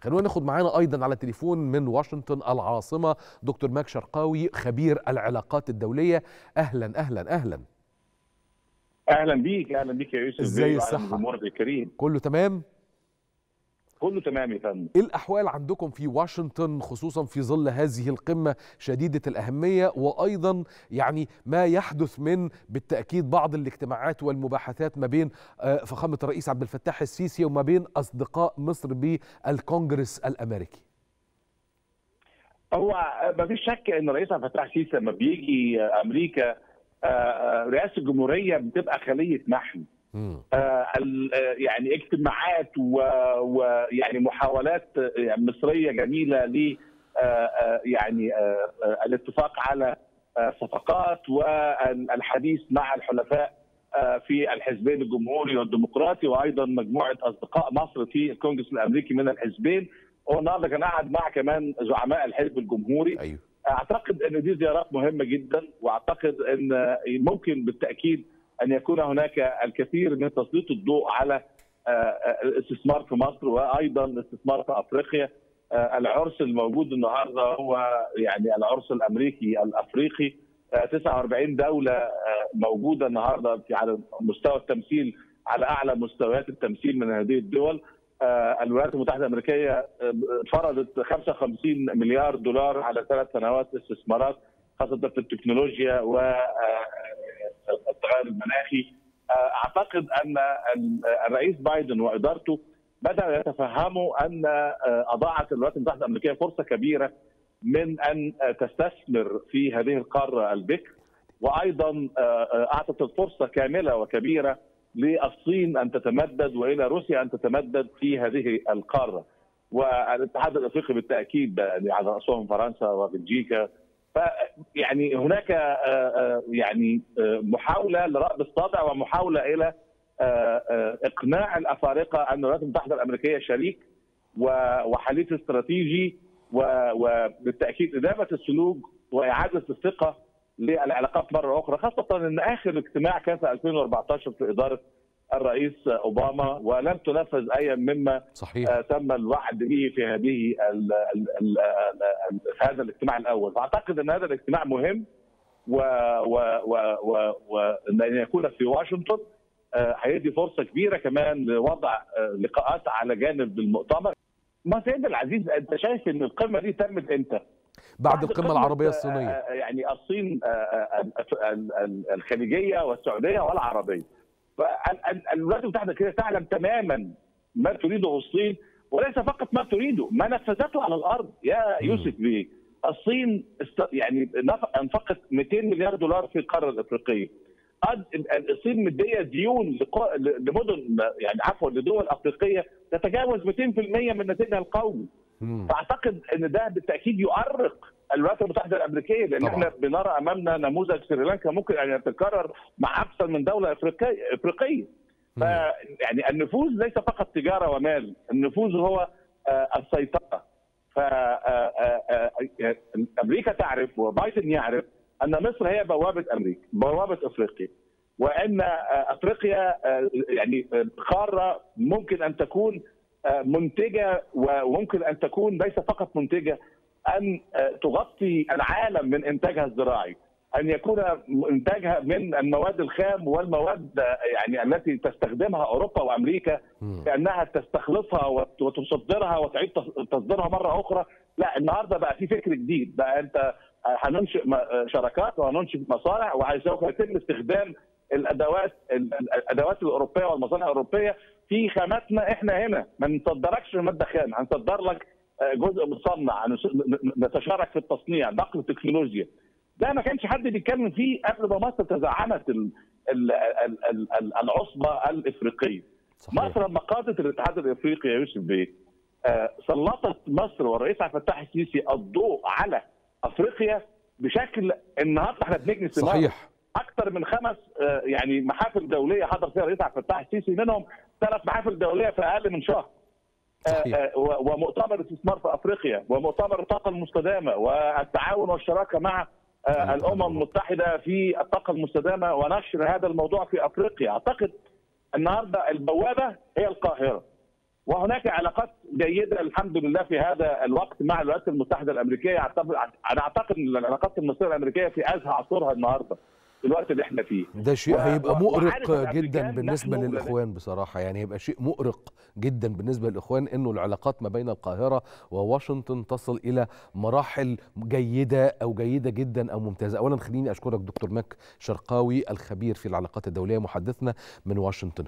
خلونا ناخد معانا ايضا على التليفون من واشنطن العاصمه دكتور ماك شرقاوي خبير العلاقات الدوليه اهلا اهلا اهلا اهلا بيك اهلا بيك يا يوسف ازاي الصحه الجمهور الكريم كله تمام كله تمام يا فندم ايه الاحوال عندكم في واشنطن خصوصا في ظل هذه القمه شديده الاهميه وايضا يعني ما يحدث من بالتاكيد بعض الاجتماعات والمباحثات ما بين فخامه الرئيس عبد الفتاح السيسي وما بين اصدقاء مصر بالكونجرس الامريكي هو ما فيش شك ان الرئيس عبد الفتاح السيسي لما بيجي امريكا رئاسه الجمهوريه بتبقى خليه محن آه يعني اجتماعات ويعني محاولات مصريه جميله ل آه يعني آه الاتفاق على صفقات والحديث مع الحلفاء في الحزبين الجمهوري والديمقراطي وايضا مجموعه اصدقاء مصر في الكونجرس الامريكي من الحزبين والنهارده كان قاعد مع كمان زعماء الحزب الجمهوري أيوه. اعتقد ان دي زيارات مهمه جدا واعتقد ان ممكن بالتاكيد ان يكون هناك الكثير من تسليط الضوء على الاستثمار في مصر وايضا الاستثمار في افريقيا العرس الموجود النهارده هو يعني العرس الامريكي الافريقي 49 دوله موجوده النهارده في على مستوى التمثيل على اعلى مستويات التمثيل من هذه الدول الولايات المتحده الامريكيه فرضت 55 مليار دولار على ثلاث سنوات استثمارات خاصه في التكنولوجيا و التغير المناخي اعتقد ان الرئيس بايدن وادارته بداوا يتفهموا ان اضاعت الولايات المتحده الامريكيه فرصه كبيره من ان تستثمر في هذه القاره البكر وايضا اعطت الفرصه كامله وكبيره للصين ان تتمدد والى روسيا ان تتمدد في هذه القاره والاتحاد الافريقي بالتاكيد على راسهم فرنسا وبلجيكا يعني هناك يعني محاوله لرأب الصدع ومحاوله الى اقناع الافارقه ان الولايات المتحده الامريكيه شريك وحليف استراتيجي وبالتاكيد ادامه السلوك واعاده الثقه للعلاقات مره اخرى خاصه ان اخر اجتماع كان في 2014 في اداره الرئيس اوباما ولم تنفذ اي مما صحيح. تم الوعد به في هذه ال ال ال ال هذا الاجتماع الاول فاعتقد ان هذا الاجتماع مهم و و و و, و ان يكون في واشنطن هيدي فرصه كبيره كمان لوضع لقاءات على جانب المؤتمر ما سيدنا العزيز انت شايف ان القمه دي تمت امتى؟ بعد القمه العربيه الصينيه يعني الصين الخليجيه والسعوديه والعربيه الولايات المتحده كده تعلم تماما ما تريده الصين وليس فقط ما تريده ما نفذته على الارض يا يوسف بيه الصين است... يعني انفقت 200 مليار دولار في القاره الافريقيه الصين مديه ديون لق... لمدن يعني عفوا لدول افريقيه تتجاوز 200% من ناتجها القومي فاعتقد ان ده بالتاكيد يؤرق الولايات المتحده الامريكيه لان طبعا. احنا بنرى امامنا نموذج سريلانكا ممكن ان يتكرر مع اكثر من دوله افريقيه افريقيه ف يعني النفوذ ليس فقط تجاره ومال النفوذ هو السيطره ف امريكا تعرف وبايدن يعرف ان مصر هي بوابه امريكا بوابه افريقيا وان افريقيا يعني قاره ممكن ان تكون منتجه وممكن ان تكون ليس فقط منتجه ان تغطي العالم من انتاجها الزراعي ان يكون انتاجها من المواد الخام والمواد يعني التي تستخدمها اوروبا وامريكا كانها تستخلصها وتصدرها وتعيد تصديرها مره اخرى لا النهارده بقى في فكر جديد بقى انت هننشئ شراكات وهننشئ مصانع وسوف يتم استخدام الادوات الادوات الاوروبيه والمصانع الاوروبيه في خاماتنا احنا هنا ما نصدركش ماده خام هنصدر لك جزء مصنع نتشارك في التصنيع نقل التكنولوجيا ده ما كانش حد بيتكلم فيه قبل ما مصر تزعمت العصبه الافريقيه صحيح. مصر لما قادت الاتحاد الافريقي يا يوسف بيه سلطت مصر والرئيس عبد الفتاح السيسي الضوء على افريقيا بشكل النهارده احنا بنجني صحيح اكثر من خمس يعني محافل دوليه حضر فيها الرئيس عبد الفتاح السيسي منهم ثلاث محافل دوليه في اقل من شهر صحيح. ومؤتمر الاستثمار في افريقيا ومؤتمر الطاقه المستدامه والتعاون والشراكه مع الامم المتحده في الطاقه المستدامه ونشر هذا الموضوع في افريقيا اعتقد النهارده البوابه هي القاهره وهناك علاقات جيده الحمد لله في هذا الوقت مع الولايات المتحده الامريكيه انا اعتقد ان العلاقات المصريه الامريكيه في ازهى عصورها النهارده في الوقت اللي احنا فيه ده شيء و- هيبقى و- مؤرق وعارف جدا الأمريكان بالنسبه نحن للاخوان بصراحه يعني هيبقى شيء مؤرق جدا بالنسبه للاخوان انه العلاقات ما بين القاهره وواشنطن تصل الى مراحل جيده او جيده جدا او ممتازه اولا خليني اشكرك دكتور ماك شرقاوي الخبير في العلاقات الدوليه محدثنا من واشنطن